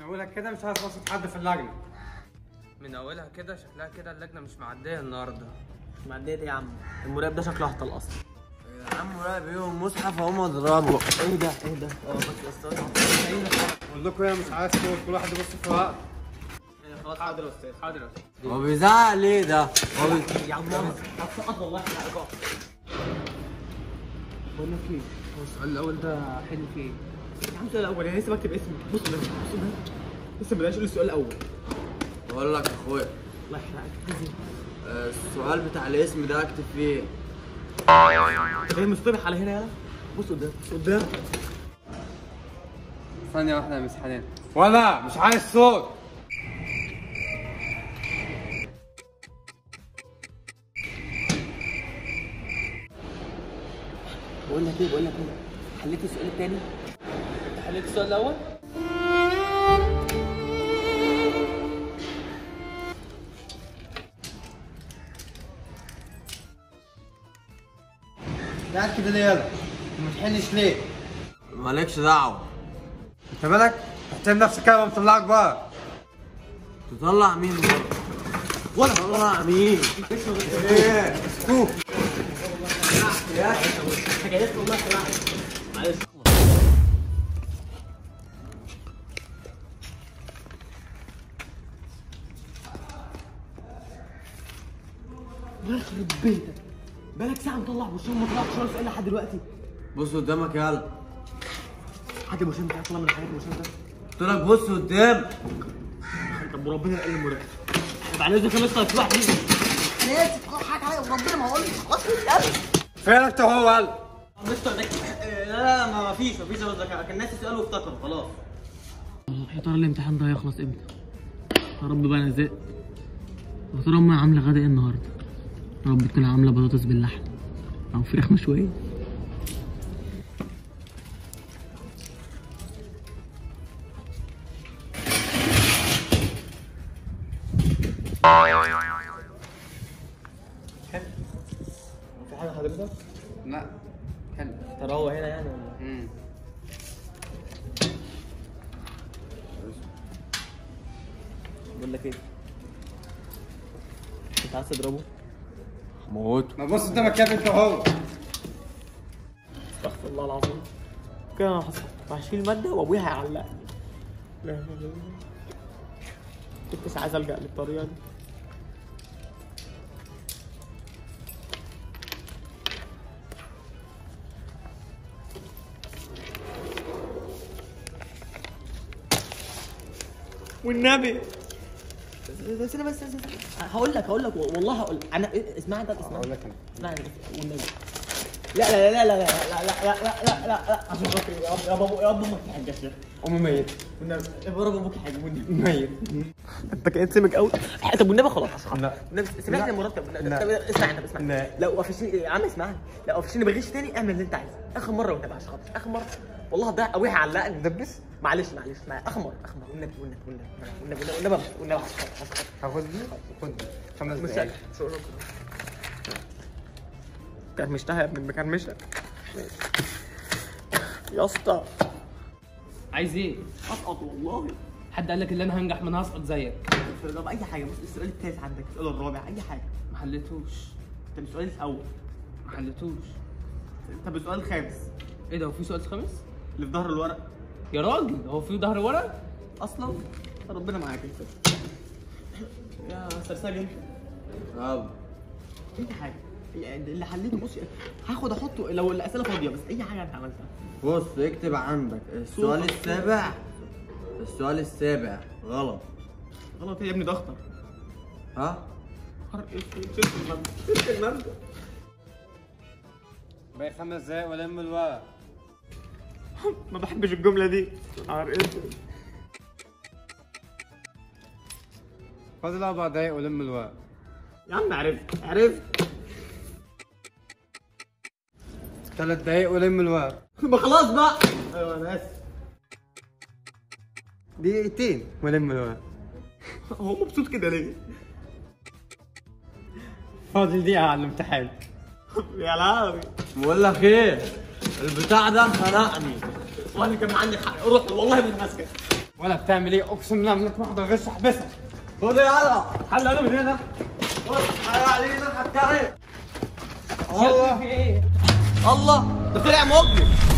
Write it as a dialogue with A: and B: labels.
A: اولها كده مش عايز وسط حد في اللجنه
B: من اولها كده شكلها كده اللجنه مش معديه النهارده
C: معديه ايه يا عم المراقب ده شكله هطل اصلا
D: يا عم راقب ايه المصحف اهو اضربه
C: ايه ده ايه ده اه بس استاذ
A: بقول لكم ايه مش عايز صوت كل واحد يبص في وقت
C: خلاص حاضر يا استاذ حاضر يا استاذ
D: هو بيزعق ليه ده هو بي...
C: يا عم هتسقط والله احنا عقاب
B: بقول لك ايه هو السؤال الاول ده حلو فيه ايه
C: يا عم السؤال الاول انا لسه بكتب اسمي بص ده بص ده لسه ما بدأش اقول السؤال الاول
D: بقول لك يا اخويا
C: الله يحرقك
D: آه، السؤال بتاع الاسم ده اكتب فيه
C: انت جاي مصطبح على هنا يالا بص قدام بص قدام
A: ثانيه واحده يا مس حنان ولا مش عايز صوت
C: بقول لك ايه بقول لك ايه حليت السؤال الثاني
B: حليت السؤال الاول
A: قاعد كده ليه يلا ما تحلش ليه
D: مالكش دعوه
A: انت مالك احترم نفسك كده ومطلعك بقى
D: تطلع مين بره
C: ولا طلع مين
A: ايه اسكوب
C: حكايات والله طلعت معلش الله يخرب بيتك بقالك ساعة مطلع برشام ما طلعتش ولا سؤال لحد دلوقتي
D: بص قدامك يلا
C: حد برشام بتاعك طلع من الحاجات البرشام ده
D: قلت لك بص قدام
C: طب وربنا يقل المراقب طب على اذنك يا مستر في واحد يجي انا اسف حاجة عليا وربنا ما هقول لك خلاص مش
A: فينك هو قال
C: مستر ده لا لا ما فيش ما فيش كان ناسي سؤال وافتكر خلاص
E: يا ترى الامتحان ده هيخلص امتى؟ يا رب بقى انا زهقت يا ترى امي عامله غدا ايه النهارده؟ يا رب تكون عامله بطاطس باللحم او فراخ مشويه
C: في حاجة حضرتك؟
A: لا حلو
C: ترى هو هنا يعني ولا
A: امم
C: بقول لك ايه؟ انت عايز تضربه؟
D: موته
A: ما بص قدامك يا ابني انت هو
C: استغفر الله العظيم كده انا هصحى وهشيل المادة وابويا هيعلقني لا لا لا كنت مش عايز الجأ للطريقة دي والنبي بس انا بس, بس, بس هقول لك هقول لك والله هقول لك انا اسمعني طب اسمعني
A: هقول لك انا
C: اسمعني بس والنبي لا لا لا لا لا لا لا لا لا لا لا عشان خاطري يا رب يا بابا يا رب امك حاجه يا شيخ
A: امي ميت
C: والنبي يا رب ابوك حاجه والنبي
A: ميت
C: انت كانت سمك قوي طب والنبي خلاص
A: لا.
C: والنبي سمعت يا مرتب
A: لا.
C: طب اسمع انت اسمع
A: لا.
C: لو قفشني يا عم اسمعني لو قفشني بغش تاني اعمل اللي انت عايزه اخر مره والنبي عشان خاطر اخر مره والله هتضيع ابويا هيعلقني دبس معلش معلش معلش اخر مره اخر مره والنبي والنبي والنبي والنبي والنبي والنبي عشان خاطر عشان خاطر
A: هاخد دي خد دي خمس
C: مش
A: دقايق
C: مش هقول لكم. كرمشتها يا ابن المكرمشه يا اسطى
B: عايز ايه
C: اسقط والله
B: حد قال لك ان انا هنجح من هسقط زيك
C: طب اي حاجه بص السؤال التاسع عندك السؤال الرابع اي حاجه
B: ما حليتوش
C: انت السؤال الاول
B: ما حليتوش
C: طب السؤال الخامس
B: ايه ده هو في سؤال خامس
C: اللي في ظهر الورق
B: يا راجل هو في ظهر ورق
C: اصلا ربنا معاك انت يا سرسجي انت
D: طب
C: اي حاجه يعني اللي حليته بص هاخد احطه لو الاسئله فاضيه بس اي حاجه انت عملتها
D: بص اكتب عندك السؤال السابع السؤال السابع غلط
C: غلط يا ابني ده اخطر
D: ها
C: حرق اسود شلت المادة شلت المادة
A: باقي خمس دقايق والم الورق
C: ما بحبش الجملة دي حرق اسود
A: فاضل اربع دقايق والم الورق
C: يا عم عرفت عرفت
A: ثلاث دقايق ولم الورق
C: ما خلاص بقى ايوه انا اسف
A: دقيقتين ولم الورق
C: هو مبسوط كده ليه؟
A: فاضل دقيقة على الامتحان
C: يا لهوي
D: بقول لك ايه البتاع ده خنقني
C: وانا كان عندي حق روح والله من ماسكك
A: ولا بتعمل ايه اقسم بالله منك واحده غش احبسها
D: خد يلا
A: حل انا من هنا
D: بص علينا حكايه
A: الله
C: الله ده طلع مجرم